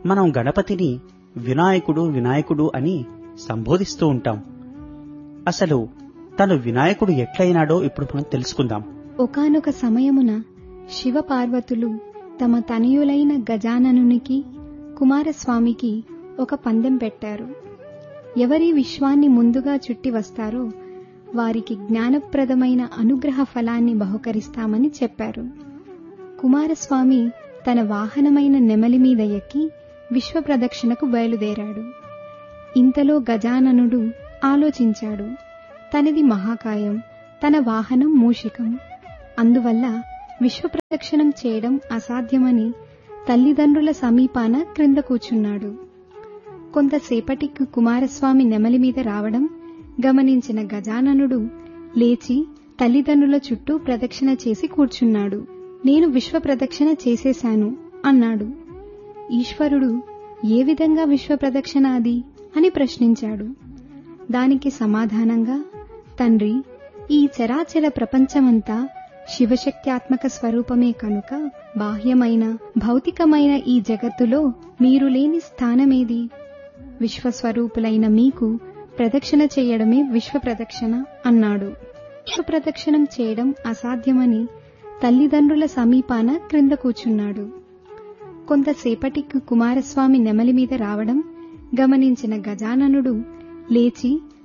మనం గణపతిని వినాయకుడు వినాయకుడు అని సంబోధిస్తూ ఉంటాం అసలు తను వినాయకుడు ఎట్లయినాడో ఇప్పుడు మనం తెలుసుకుందాం ఒకానొక సమయమున శివ పార్వతులు తమ తనయులైన గజాననునికి కుమారస్వామికి ఒక పందెం పెట్టారు ఎవరి విశ్వాన్ని ముందుగా చుట్టి వస్తారో వారికి జ్ఞానప్రదమైన అనుగ్రహ ఫలాన్ని బహుకరిస్తామని చెప్పారు కుమారస్వామి తన వాహనమైన నెమలి మీద ఎక్కి విశ్వ ప్రదక్షిణకు బయలుదేరాడు ఇంతలో గజాననుడు ఆలోచించాడు తనది మహాకాయం తన వాహనం మూషికం అందువల్ల విశ్వ ప్రదక్షిణం చేయడం అసాధ్యమని తల్లిదండ్రుల సమీపాన క్రింద కూర్చున్నాడు కొంతసేపటికి కుమారస్వామి నెమలి మీద రావడం గమనించిన గజాననుడు లేచి తల్లిదండ్రుల చుట్టూ ప్రదక్షిణ చేసి కూర్చున్నాడు నేను విశ్వ ప్రదక్షిణ చేసేశాను అన్నాడు ఈశ్వరుడు ఏ విధంగా విశ్వ ప్రదక్షిణ అది అని ప్రశ్నించాడు దానికి సమాధానంగా తండ్రి ఈ చరాచర ప్రపంచమంతా శివశక్త్యాత్మక స్వరూపమే కనుక బాహ్యమైన భౌతికమైన ఈ జగత్తులో మీరు లేని స్థానమేది విశ్వస్వరూపులైన మీకు ప్రదక్షిణ చేయడమే విశ్వ ప్రదక్షిణ అన్నాడు విశ్వ ప్రదక్షిణం చేయడం అసాధ్యమని తల్లిదండ్రుల సమీపాన క్రింద కూర్చున్నాడు కొంతసేపటికి కుమారస్వామి నెమలి మీద రావడం గమనించిన గజాననుడు లేచి